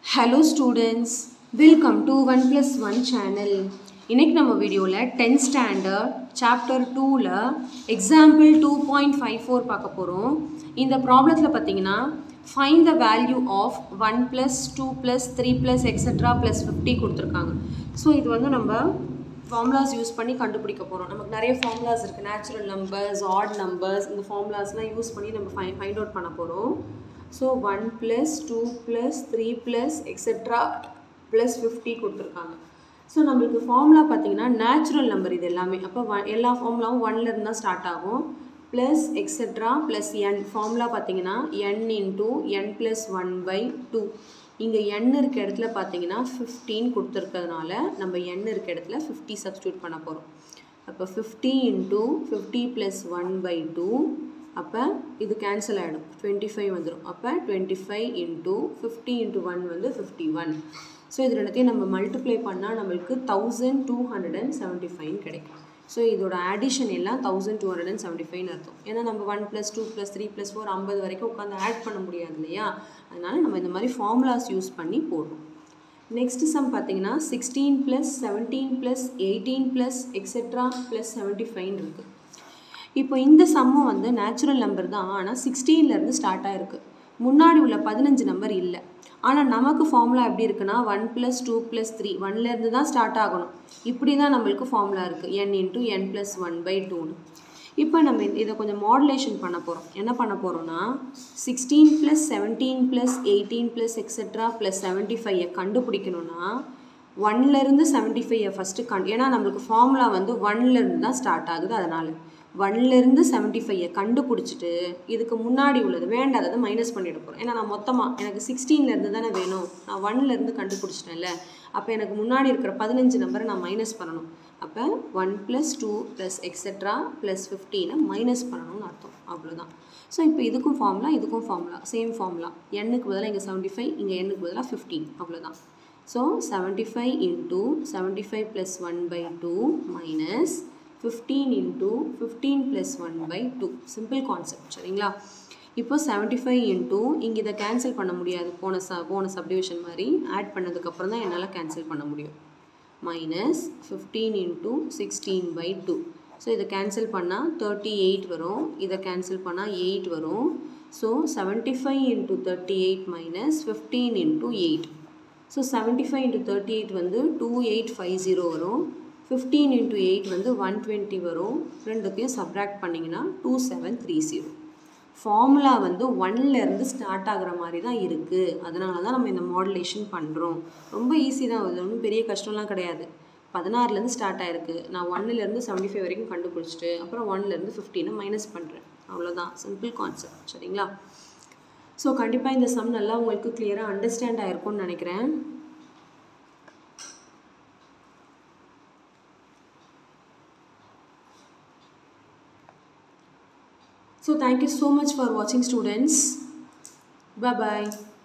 Hello students welcome to one plus one channel இன்னைக்கு நம்ம வீடியோவில் டென்த் ஸ்டாண்டர்ட் சாப்டர் டூவில் example two point five four பார்க்க போகிறோம் இந்த ப்ராப்ளத்தில் பார்த்தீங்கன்னா find the value of one plus two plus three plus etcetera plus fifty கொடுத்துருக்காங்க ஸோ இது வந்து நம்ம ஃபார்முலாஸ் யூஸ் பண்ணி கண்டுபிடிக்க போகிறோம் நமக்கு நிறைய ஃபார்முலாஸ் இருக்குது நேச்சுரல் நம்பர்ஸ் ஆட் நம்பர்ஸ் இந்த ஃபார்முலாஸ்லாம் யூஸ் பண்ணி நம்ம ஃபை ஃபைண்ட் அவுட் பண்ண போகிறோம் so one plus two plus three plus etcetera plus fifty கொடுத்துருக்காங்க ஸோ நம்மளுக்கு ஃபார்முலா பார்த்தீங்கன்னா நேச்சுரல் நம்பர் இது எல்லாமே அப்போ ஒன் எல்லா ஃபார்முலாவும் ஒன்லேருந்து தான் ஸ்டார்ட் ஆகும் plus etcetera plus n formula பார்த்தீங்கன்னா n into n plus one by two இங்கே என் இருக்க இடத்துல பார்த்தீங்கன்னா ஃபிஃப்டீன் கொடுத்துருக்கிறதுனால நம்ம என் இருக்க இடத்துல ஃபிஃப்டி சப்ஸ்டியூட் பண்ண போகிறோம் அப்போ fifty into fifty plus one by two அப்போ இது கேன்சல் ஆகிடும் டுவெண்ட்டி ஃபைவ் வந்துடும் அப்போ twenty five into fifty into one வந்து ஃபிஃப்டி ஒன் ஸோ இது ரெண்டுத்தையும் நம்ம மல்டிப்ளை பண்ணால் நம்மளுக்கு thousand two hundred and seventy five கிடைக்கும் ஸோ இதோட ஆடிஷன் எல்லாம் thousand two hundred and seventy ஃபைவ்னு அர்த்தம் ஏன்னா நம்ம one plus two plus three plus four ஐம்பது வரைக்கும் உட்காந்து ஆட் பண்ண முடியாது இல்லையா அதனால் நம்ம இந்த மாதிரி ஃபார்முலாஸ் யூஸ் பண்ணி போடுறோம் நெக்ஸ்ட் சம் பார்த்தீங்கன்னா sixteen plus seventeen plus eighteen plus etcetera plus seventy five இருக்குது இப்போ இந்த சம்மும் வந்து நேச்சுரல் நம்பர் தான் ஆனால் சிக்ஸ்டீன்லேருந்து ஸ்டார்ட் ஆகிருக்கு முன்னாடி உள்ள பதினஞ்சு நம்பர் இல்லை ஆனால் நமக்கு ஃபார்முலா எப்படி இருக்குன்னா one plus two plus three ஒன்லேருந்து தான் ஸ்டார்ட் ஆகணும் இப்படி தான் நம்மளுக்கு ஃபார்முலா இருக்குது n into n plus one by டூன்னு இப்போ நம்ம இதை கொஞ்சம் மாடுலேஷன் பண்ண போகிறோம் என்ன பண்ண போகிறோம்னா sixteen plus seventeen plus eighteen plus etcetera plus seventy ஃபைவை கண்டுபிடிக்கணும்னா ஒன்லேருந்து செவன்ட்டி ஃபைவை ஃபஸ்ட்டு கண் ஏன்னா நம்மளுக்கு ஃபார்முலா வந்து ஒன்லேருந்து தான் ஸ்டார்ட் ஆகுது அதனால் ஒன்லேருந்து செவன்ட்டி ஃபைவை கண்டுபிடிச்சிட்டு இதுக்கு முன்னாடி உள்ளது வேண்டாததை மைனஸ் பண்ணிட போகிறோம் ஏன்னா நான் மொத்தமாக எனக்கு சிக்ஸ்டீன்லேருந்து தானே வேணும் நான் ஒன்லேருந்து கண்டுபிடிச்சிட்டேன்ல அப்போ எனக்கு முன்னாடி இருக்கிற பதினஞ்சு நம்பரை நான் மைனஸ் பண்ணணும் அப்போ one plus two plus etcetera plus ஃபிஃப்டீனை மைனஸ் பண்ணணும்னு அர்த்தம் அவ்வளோதான் ஸோ இப்போ இதுக்கும் ஃபார்முலா இதுக்கும் ஃபார்முலா சேம் ஃபார்முலா எண்ணுக்கு பதிலாக இங்கே செவன்ட்டி ஃபைவ் இங்கே எண்ணுக்கு பதிலாக ஃபிஃப்டீன் அவ்வளோதான் so seventy five into seventy five plus one by two minus fifteen into fifteen plus one by two simple concept சரிங்களா இப்போ செவன்ட்டி ஃபைவ் இன்ட்டு இங்கே இதை கேன்சல் பண்ண முடியாது போன ச போன சப்டிவிஷன் மாதிரி ஆட் பண்ணதுக்கப்புறம் தான் என்னால் கேன்சல் பண்ண முடியும் minus fifteen into sixteen by two so இதை கேன்சல் பண்ணால் தேர்ட்டி எயிட் வரும் இதை கேன்சல் பண்ணால் எயிட் வரும் so seventy five into thirty eight minus fifteen into eight so seventy five into thirty eight வந்து டூ எயிட் ஃபைவ் ஜீரோ வரும் fifteen into eight வந்து one twenty வரும் ரெண்டுத்தையும் சப்ராக்ட் பண்ணிங்கன்னா two seven three zero formula வந்து ஒன்லேருந்து start ஆகிற மாதிரி தான் இருக்குது அதனால தான் நம்ம இந்த மாடுலேஷன் பண்ணுறோம் ரொம்ப ஈஸி தான் அது ஒன்றும் பெரிய கஷ்டம்லாம் கிடையாது பதினாறுலேருந்து ஸ்டார்ட் ஆகிருக்கு நான் ஒன்னுலேருந்து செவன்ட்டி ஃபைவ் வரைக்கும் கண்டுபிடிச்சிட்டு அப்புறம் ஒன்லேருந்து ஃபிஃப்டீனை மைனஸ் பண்ணுறேன் அவ்வளோதான் சிம்பிள் கான்செப்ட் சரிங்களா ஸோ கண்டிப்பாக இந்த சம் நல்லா உங்களுக்கு கிளியராக அண்டர்ஸ்டாண்ட் ஆகிருக்கும்னு நினைக்கிறேன் So thank you so much for watching students. Bye bye.